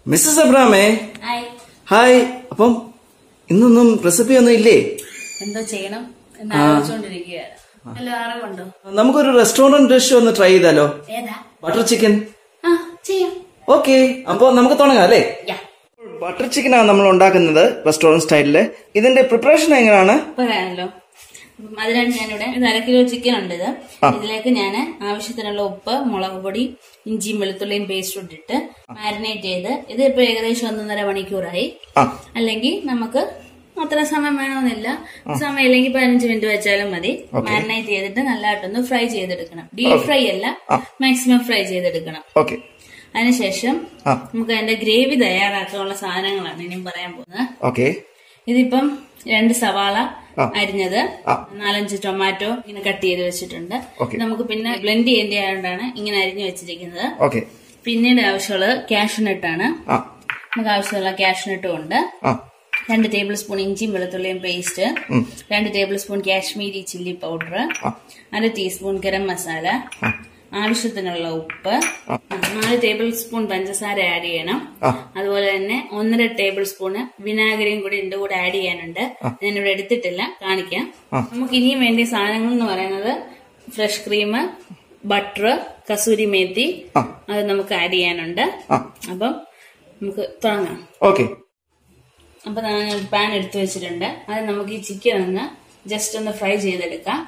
Mrs അബ്രാമേ hi hi അപ്പം ഇന്നൊന്നും recipe ഒന്നും ഇല്ലേ എന്തോ ചെയ്യണം എന്ന് ആലോചിച്ചുകൊണ്ടിരിക്കുകയാണ് വല്ല അറിവുണ്ടോ നമുക്കൊരു റെസ്റ്റോറന്റ് ഡിഷ് ഒന്ന് ട്രൈ ചെയ്താലോ ഏതാ ബട്ടർ ചിക്കൻ ആ ചെയ്യാം ഓക്കെ അപ്പോ നമുക്ക് തുടങ്ങാം അല്ലേ യാ ബട്ടർ ചിക്കനാണ് നമ്മൾ ഉണ്ടാക്കുന്നത് റെസ്റ്റോറന്റ് സ്റ്റൈലില് ഇതിന്റെ പ്രിപ്പറേഷൻ എങ്ങനെയാണ് പറയാനല്ലോ അപ്പം അതിനാണ് ഞാനിവിടെ ഇത് അര കിലോ ചിക്കൻ ഉണ്ട് ഇത് ഇതിലേക്ക് ഞാൻ ആവശ്യത്തിനുള്ള ഉപ്പ് മുളക് പൊടി ഇഞ്ചിയും വെളുത്തുള്ളിയും പേസ്റ്റ് ഇട്ടിട്ട് മാരിനേറ്റ് ചെയ്ത് ഇത് ഇപ്പൊ ഏകദേശം ഒന്നൊന്നര മണിക്കൂറായി ആ അല്ലെങ്കിൽ നമുക്ക് അത്ര സമയം വേണമെന്നില്ല സമയം ഇല്ലെങ്കിൽ പതിനഞ്ച് മിനിറ്റ് വെച്ചാലും മതി മാരിനേറ്റ് ചെയ്തിട്ട് നല്ലതായിട്ടൊന്ന് ഫ്രൈ ചെയ്തെടുക്കണം ഡീപ് ഫ്രൈ അല്ല മാക്സിമം ഫ്രൈ ചെയ്തെടുക്കണം ഓക്കെ അതിനുശേഷം ആ നമുക്ക് അതിന്റെ ഗ്രേവി തയ്യാറാക്കാനുള്ള സാധനങ്ങളാണ് ഇനിയും പറയാൻ പോകുന്നത് ഓക്കെ ഇതിപ്പം രണ്ട് സവാള ആ. അരിഞ്ഞത് ആ. നാലഞ്ച് ടൊമാറ്റോ ഇങ്ങനെ കട്ട് ചെയ്ത് വെച്ചിട്ടുണ്ട് Okay. നമുക്ക് പിന്നെ ബ്ലെൻഡ് ചെയ്യേണ്ടതായതുകൊണ്ടാണ് ഇങ്ങനെ അരിഞ്ഞു വെച്ചിരിക്കുന്നത് ഓക്കെ പിന്നീട് ആവശ്യമുള്ളത് കാഷ്നട്ടാണ് ആ നമുക്ക് ആവശ്യമുള്ള കാഷ്നട്ടും ഉണ്ട് ആ രണ്ട് ടേബിൾ സ്പൂൺ ഇഞ്ചിയും വെളുത്തുള്ളിയും പേസ്റ്റ് ഉം. രണ്ട് tablespoon Kashmiri chilli powder ആ. അര ടീസ്പൂൺ ഗരം മസാല ആ. ആവശ്യത്തിനുള്ള ഉപ്പ് നാല് ടേബിൾ സ്പൂൺ പഞ്ചസാര ആഡ് ചെയ്യണം ആ. അതുപോലെ തന്നെ ഒന്നര ടേബിൾ സ്പൂണ് വിനാഗിരിയും കൂടി ഇതിന്റെ കൂടെ ആഡ് ചെയ്യാനുണ്ട് ഞാനിവിടെ എടുത്തിട്ടില്ല കാണിക്കാം ആ. നമുക്ക് ഇനിയും വേണ്ടിയ സാധനങ്ങൾ എന്ന് പറയുന്നത് fresh cream butter kasuri methi ആ. അത് നമുക്ക് ആഡ് ചെയ്യാനുണ്ട് ആ അപ്പം നമുക്ക് തുടങ്ങാം ഓക്കെ അപ്പൊ ഞാൻ പാൻ എടുത്തു വെച്ചിട്ടുണ്ട് അത് നമുക്ക് ഈ ചിക്കൻ ഒന്ന് ജസ്റ്റ് ഒന്ന് ഫ്രൈ ചെയ്തെടുക്കാം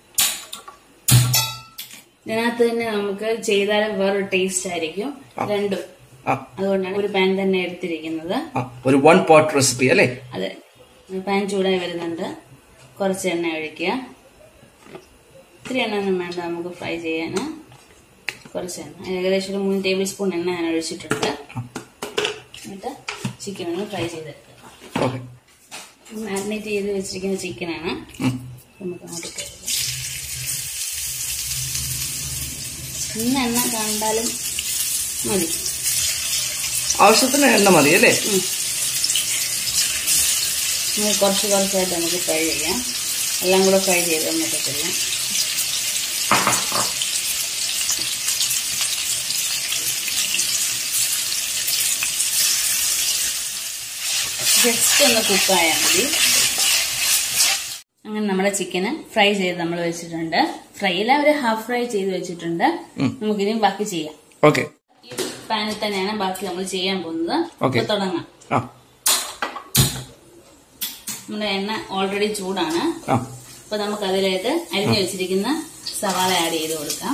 ഇതിനകത്ത് തന്നെ നമുക്ക് ചെയ്താൽ വേറൊരു ടേസ്റ്റ് ആയിരിക്കും രണ്ടും ആ അതുകൊണ്ടാണ് ഒരു പാൻ തന്നെ എടുത്തിരിക്കുന്നത് ആ ഒരു വൺ പോട്ട് റെസിപ്പി അല്ലേ അതെ പാൻ ചൂടായി വരുന്നുണ്ട് കുറച്ച് എണ്ണ ഒഴിക്കുക ഇത്തിരി എണ്ണ ഒന്നും വേണ്ട നമുക്ക് ഫ്രൈ ചെയ്യാൻ കുറച്ച് എണ്ണ ഏകദേശം ഒരു മൂന്ന് ടേബിൾ സ്പൂൺ എണ്ണ ഞാൻ ഒഴിച്ചിട്ടുണ്ട് എന്നിട്ട് ചിക്കൻ ഒന്ന് ഫ്രൈ ചെയ്തെടുക്കുക ഓക്കെ മാരിനേറ്റ് ചെയ്ത് വെച്ചിരിക്കുന്ന ചിക്കനാണ് നമുക്ക് അങ്ങോട്ട് കയറുക ഇന്ന് എണ്ണ കണ്ടാലും മതി ആവശ്യത്തിന് എണ്ണ മതി അല്ലേ ഉം. ഇനി കുറച്ച് കുറച്ചായിട്ട് നമുക്ക് ഫ്രൈ ചെയ്യാം എല്ലാം കൂടെ ഫ്രൈ ചെയ്തൊന്നും പറ്റത്തില്ല ജസ്റ്റ് ഒന്ന് കുക്കായാൽ മതി അങ്ങനെ നമ്മുടെ ചിക്കന് ഫ്രൈ ചെയ്ത് നമ്മൾ വെച്ചിട്ടുണ്ട് ഫ്രൈയില ഒരു ഹാഫ് ഫ്രൈ ചെയ്ത് വെച്ചിട്ടുണ്ട് നമുക്കിനി ബാക്കി ചെയ്യാം ഓക്കെ ഈ പാനിൽ തന്നെയാണ് ബാക്കി നമ്മൾ ചെയ്യാൻ പോകുന്നത് Okay. അപ്പൊ തുടങ്ങാം ആ നമ്മുടെ എണ്ണ ഓൾറെഡി ചൂടാണ് ആ അപ്പൊ നമുക്ക് അതിലേക്ക് അരിഞ്ഞു വെച്ചിരിക്കുന്ന സവാള ആഡ് ചെയ്ത് കൊടുക്കാം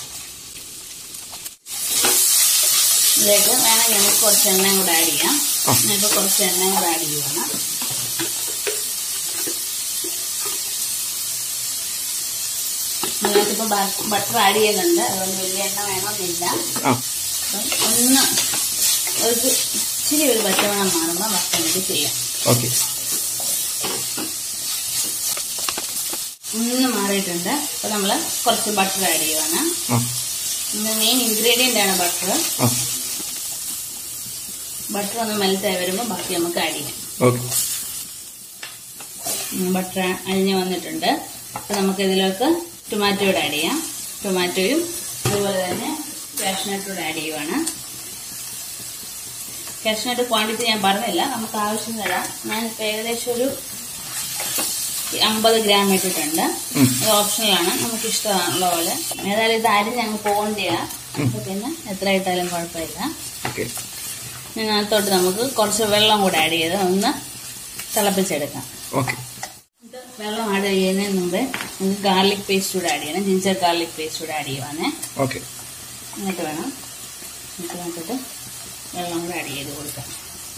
ഇതിലേക്ക് വേണമെങ്കിൽ നമുക്ക് കുറച്ച് എണ്ണയും കൂടെ ആഡ് ചെയ്യാം ആ. ഞാനിപ്പോ കുറച്ച് എണ്ണയും കൂടെ ആഡ് ചെയ്യുവാണ് ഇതിനകത്തിപ്പോ ബട്ടർ ആഡ് ചെയ്യുന്നുണ്ട് അതുകൊണ്ട് വലിയ എണ്ണ വേണമെന്നില്ല ആ അപ്പം ഒന്ന് ഒരു ഇച്ചിരി ഒരു പച്ചമണം മാറുമ്പോൾ ബട്ടർ നമുക്ക് ചെയ്യാം ഓക്കെ ഒന്ന് മാറിയിട്ടുണ്ട് അപ്പൊ നമ്മള് കുറച്ച് ബട്ടർ ആഡ് ചെയ്യുവാണ് ആ മെയിൻ ഇൻഗ്രീഡിയന്റ് ആണ് ബട്ടർ ആ ബട്ടർ ഒന്ന് മെൽറ്റ് ആയി വരുമ്പോൾ ബാക്കി നമുക്ക് ആഡ് ചെയ്യാം ഓക്കെ ബട്ടർ അഴിഞ്ഞ് വന്നിട്ടുണ്ട് അപ്പൊ നമുക്ക് ഇതിലേക്ക് ടൊമാറ്റോയുടെ ആഡ് ചെയ്യാം ടൊമാറ്റോയും അതുപോലെ തന്നെ കാഷ്നട്ടോട് ആഡ് ചെയ്യുവാണ് കാഷ്നട്ട് ക്വാണ്ടിറ്റി ഞാൻ പറഞ്ഞില്ല നമുക്ക് ആവശ്യം തരാം ഞാൻ ഇപ്പൊ ഏകദേശം ഒരു അമ്പത് ഗ്രാം ഇട്ടിട്ടുണ്ട് ഇത് ഓപ്ഷണലാണ് നമുക്ക് ഇഷ്ടമുള്ള പോലെ ഏതായാലും ഇത് അരിഞ്ഞ് അങ്ങ് പോകേണ്ടതാ അപ്പൊ പിന്നെ എത്ര ഇട്ടാലും കുഴപ്പമില്ല ഓക്കെ ഇതിനകത്തോട്ട് നമുക്ക് കുറച്ച് വെള്ളം കൂടെ ആഡ് ചെയ്ത് ഒന്ന് തിളപ്പിച്ചെടുക്കാം ഓക്കെ ഇത് വെള്ളം ആഡ് ചെയ്യുന്നതിന് മുമ്പേ നമുക്ക് ഗാർലിക് പേസ്റ്റ് കൂടെ ആഡ് ചെയ്യണം ജിഞ്ചർ ഗാർലിക് പേസ്റ്റ് കൂടെ ആഡ് ചെയ്യുവാണേ ഓക്കെ എന്നിട്ട് വേണം എന്നിട്ട് നോക്കിയിട്ട് വെള്ളം കൂടെ ആഡ് ചെയ്ത് കൊടുക്കാം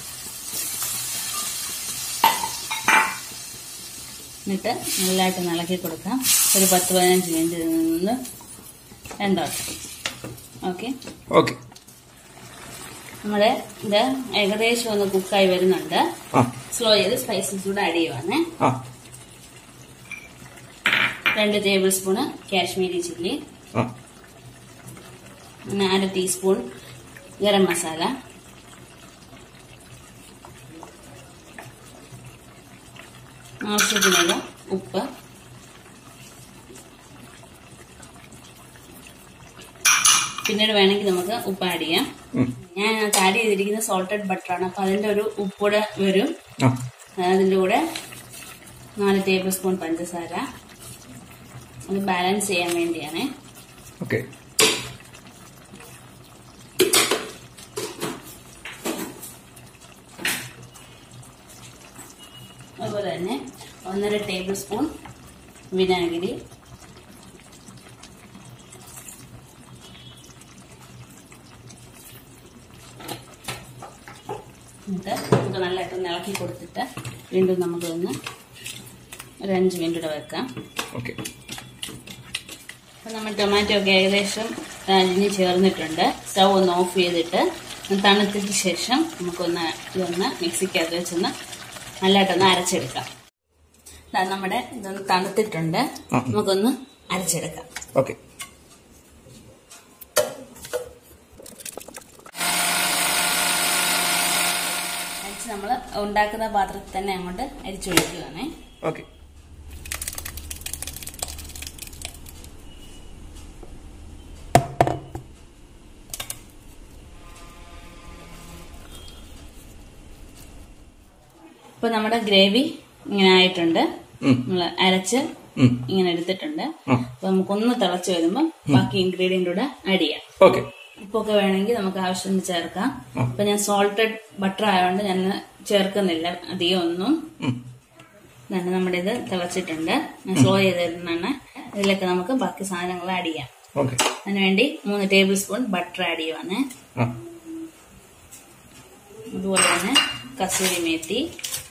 എന്നിട്ട് നല്ലതായിട്ട് ഇളക്കി കൊടുക്കാം ഒരു പത്ത് പതിനഞ്ച് മിനിറ്റ് നിന്ന് വെന്തോട്ടെ ഓക്കെ ഓക്കെ നമ്മുടെ ഇത് ഏകദേശം ഒന്ന് കുക്കായി വരുന്നുണ്ട് ആ സ്ലോ ചെയ്ത് സ്പൈസസ് കൂടെ ആഡ് ചെയ്യുവാണേ ആ രണ്ട് ടേബിൾ സ്പൂണ് കാശ്മീരി ചില്ലി ആ പിന്നെ അര ടീസ്പൂൺ ഗരം മസാല ആവശ്യത്തിനുള്ള ഉപ്പ് പിന്നീട് വേണമെങ്കിൽ നമുക്ക് ഉപ്പ് ആഡ് ചെയ്യാം ഞാൻ ആഡ് ചെയ്തിരിക്കുന്ന സോൾട്ടഡ് ബട്ടർ ആണ് അപ്പൊ അതിന്റെ ഒരു ഉപ്പൂടെ വരും ആ അതിൻ്റെ കൂടെ നാല് ടേബിൾ സ്പൂൺ പഞ്ചസാര അത് ബാലൻസ് ചെയ്യാൻ വേണ്ടിയാണ് ഓക്കെ അതുപോലെ തന്നെ ഒന്നര ടേബിൾ സ്പൂൺ വിനാഗിരി എന്നിട്ട് നമുക്ക് നല്ലതായിട്ടൊന്ന് ഇളക്കി കൊടുത്തിട്ട് വീണ്ടും നമുക്കൊന്ന് ഒരു അഞ്ച് മിനിറ്റ് കൂടെ വെക്കാം ഓക്കെ അപ്പം നമ്മൾ ടൊമാറ്റോ ഒക്കെ ഏകദേശം അരിഞ്ഞ് ചേർന്നിട്ടുണ്ട് സ്റ്റൗ ഒന്ന് ഓഫ് ചെയ്തിട്ട് ഒന്ന് തണുത്തിട്ട് ശേഷം നമുക്കൊന്ന് ഇതൊന്ന് മിക്സിക്കകത്ത് വെച്ചൊന്ന് നല്ലതായിട്ടൊന്ന് അരച്ചെടുക്കാം ദാ നമ്മുടെ ഇതൊന്ന് തണുത്തിട്ടുണ്ട് ആ. നമുക്കൊന്ന് അരച്ചെടുക്കാം ഓക്കെ അരിച്ച് നമ്മൾ ഉണ്ടാക്കുന്ന പാത്രത്തിൽ തന്നെ അങ്ങോട്ട് അരിച്ചൊഴിക്കുകയാണേ ഓക്കെ ഇപ്പൊ നമ്മുടെ ഗ്രേവി ഇങ്ങനെ ആയിട്ടുണ്ട് ഉം. നമ്മൾ അരച്ച് ഉം. ഇങ്ങനെ എടുത്തിട്ടുണ്ട് ആ. അപ്പൊ നമുക്കൊന്ന് തിളച്ച് വരുമ്പോൾ ബാക്കി ഇൻഗ്രീഡിയന്റ് കൂടെ ആഡ് ചെയ്യാം ഓക്കെ ഉപ്പൊക്കെ വേണമെങ്കിൽ നമുക്ക് ആവശ്യത്തിന് ചേർക്കാം ആ. ഇപ്പൊ ഞാൻ സോൾട്ടഡ് ബട്ടർ ആയതുകൊണ്ട് ഞാൻ ചേർക്കുന്നില്ല അധികം ഒന്നും ഉം. തന്നെ നമ്മുടെ ഇത് തിളച്ചിട്ടുണ്ട് ഞാൻ സ്ലോ ചെയ്തിരുന്നാണ് ഇതിലേക്ക് നമുക്ക് ബാക്കി സാധനങ്ങൾ ആഡ് ചെയ്യാം ഓക്കെ അതിനുവേണ്ടി മൂന്ന് ടേബിൾ സ്പൂൺ ബട്ടർ ആഡ് ചെയ്യുവാണ് ആ അതുപോലെ തന്നെ കസൂരി മേത്തി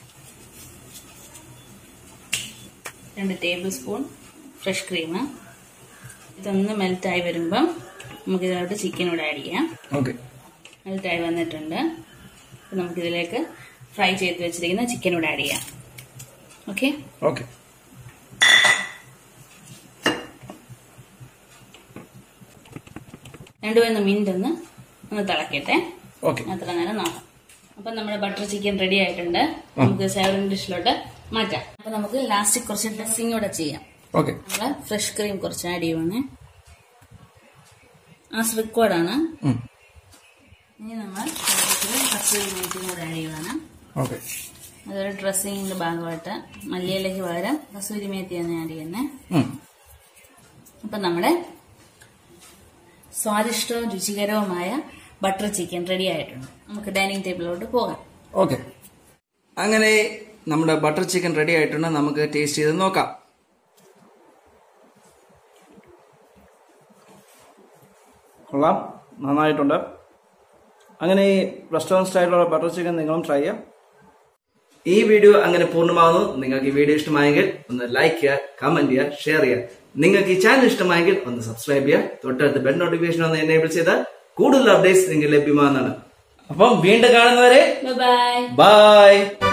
രണ്ട് ടേബിൾ സ്പൂൺ ഫ്രഷ് ക്രീം ഇതൊന്ന് മെൽറ്റായി വരുമ്പം നമുക്ക് ഇതിലോട്ട് ചിക്കൻ കൂടെ ആഡ് ചെയ്യാം ഓക്കെ മെൽറ്റായി വന്നിട്ടുണ്ട് അപ്പം നമുക്കിതിലേക്ക് ഫ്രൈ ചെയ്ത് വെച്ചിരിക്കുന്ന ചിക്കൻ കൂടെ ആഡ് ചെയ്യാം ഓക്കെ ഓക്കെ രണ്ടു മൂന്ന് മിനിറ്റ് ഒന്ന് ഒന്ന് തിളക്കട്ടെ ഓക്കെ അത്ര നേരം നോക്കാം അപ്പൊ നമ്മുടെ ബട്ടർ ചിക്കൻ റെഡി ആയിട്ടുണ്ട് നമുക്ക് സേവറിംഗ് ഡിഷിലോട്ട് മാറ്റാം അപ്പൊ നമുക്ക് ലാസ്റ്റ് കുറച്ച് ഡ്രസ്സിംഗ് കൂടെ ചെയ്യാം ഓക്കെ നമ്മള് ഫ്രഷ് ക്രീം കുറച്ച് ആഡ് ചെയ്യുവാണ് ആ റിക്വയർഡ് ആണ് ഉം. ഇനി നമ്മൾ ഇതിലേക്ക് കസൂരി മേത്തിയും കൂടെ ആഡ് ചെയ്യുവാണ് ഓക്കെ അതൊരു ഡ്രസ്സിങ്ങിന്റെ ഭാഗമായിട്ട് മല്ലിയിലേക്ക് പകരം കസൂരി മേത്തിയാണ് ആഡ് ചെയ്യുന്നത് ഉം. അപ്പൊ നമ്മുടെ സ്വാദിഷ്ടവും രുചികരവുമായ ബട്ടർ ചിക്കൻ റെഡി ആയിട്ടുണ്ട് നമുക്ക് ഡൈനിങ് ടേബിളിലോട്ട് പോകാം ഓക്കെ അങ്ങനെ നമ്മുടെ ബട്ടർ ചിക്കൻ റെഡി ആയിട്ടുണ്ട് നമുക്ക് ടേസ്റ്റ് ചെയ്ത് നോക്കാം കൊള്ളാം നന്നായിട്ടുണ്ട് അങ്ങനെ ഈ റെസ്റ്റോറൻറ്റ് സ്റ്റൈലിലുള്ള ബട്ടർ ചിക്കൻ നിങ്ങളും ട്രൈ ചെയ്യാം ഈ വീഡിയോ അങ്ങനെ പൂർണ്ണമാകുന്നു നിങ്ങൾക്ക് ഈ വീഡിയോ ഇഷ്ടമായെങ്കിൽ ഒന്ന് ലൈക്ക് ചെയ്യുക കമന്റ് ചെയ്യുക ഷെയർ ചെയ്യുക നിങ്ങൾക്ക് ഈ ചാനൽ ഇഷ്ടമായെങ്കിൽ ഒന്ന് സബ്സ്ക്രൈബ് ചെയ്യുക തൊട്ടടുത്ത് ബെൽ നോട്ടിഫിക്കേഷൻ ഒന്ന് എനേബിൾ ചെയ്താൽ കൂടുതൽ അപ്ഡേറ്റ്സ് നിങ്ങൾക്ക് ലഭ്യമാകുന്നതാണ് അപ്പം വീണ്ടും കാണുന്നവരെ ബൈ ബൈ